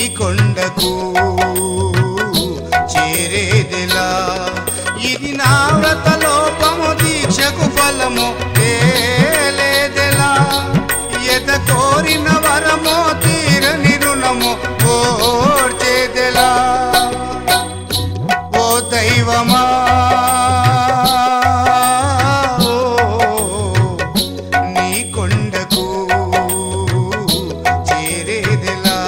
కొండకు చేరేదిలా ఇది నా వ్రత లోపము దీక్షకు ఫలము తేలేదెలా ఎద కోరిన వరమో తీరని రుణము కోర్చేదెలా ఓ దైవమా ఓ, నీ కొండకు చేరేదెలా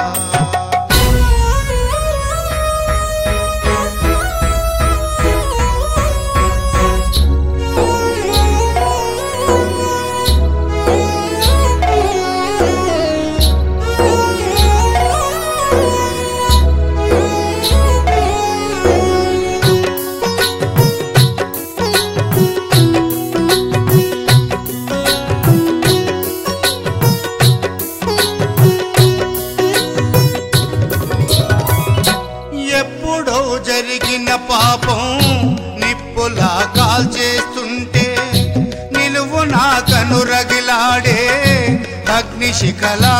ఎప్పుడో జరిగిన పాపం నిప్పులా కాల్చేస్తుంటే నిలువు నా కనురగిలాడే అగ్నిశిఖలా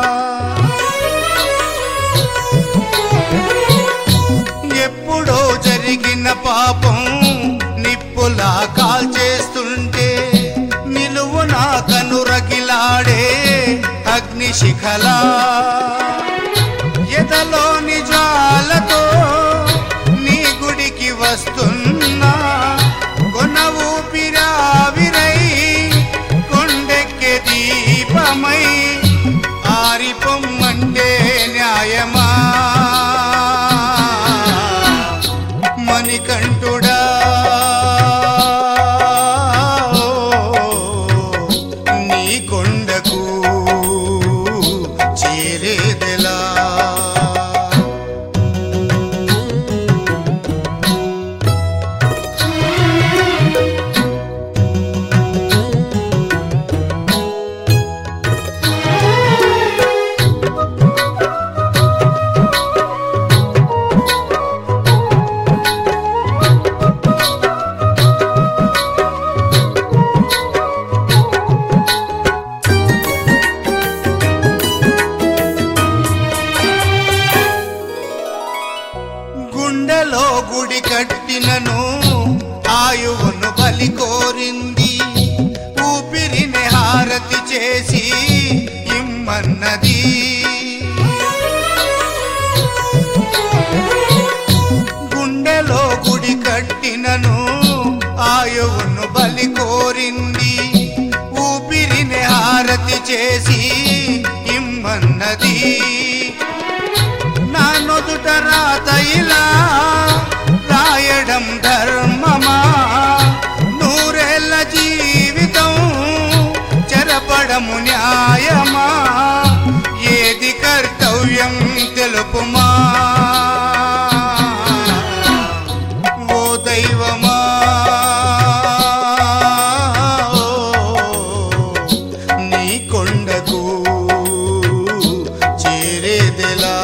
ఎప్పుడో జరిగిన పాపం నిప్పులా కాల్చేస్తుంటే నిలువు నా కనురగిలాడే అగ్నిశిఖలా ఎదలోని జ్వాలతో నీ గుడికి వస్తున్నా కొన ఊపిరావిరై కొండెక్కే దీపమై ఆరిపొమ్మంటే న్యాయమా మణికంఠుడా ఓ, నీ కొండకు చేరేదెలా గుండెలో గుడి కట్టినను ఆయువును బలి కోరింది ఊపిరిని హారతి చేసి ఇమ్మన్నది గుండెలో గుడి కట్టినను ఆయువును బలి కోరింది ఊపిరిని హారతి చేసి ఇమ్మన్నది నా నొదుట రాత ఇలా రాయడం ధర్మమా నూరేళ్ల జీవితం చెరపడము న్యాయమా ఏది కర్తవ్యం తెలుపుమా ఓ దైవమా ఓ, నీ కొండకు చేరేదెలా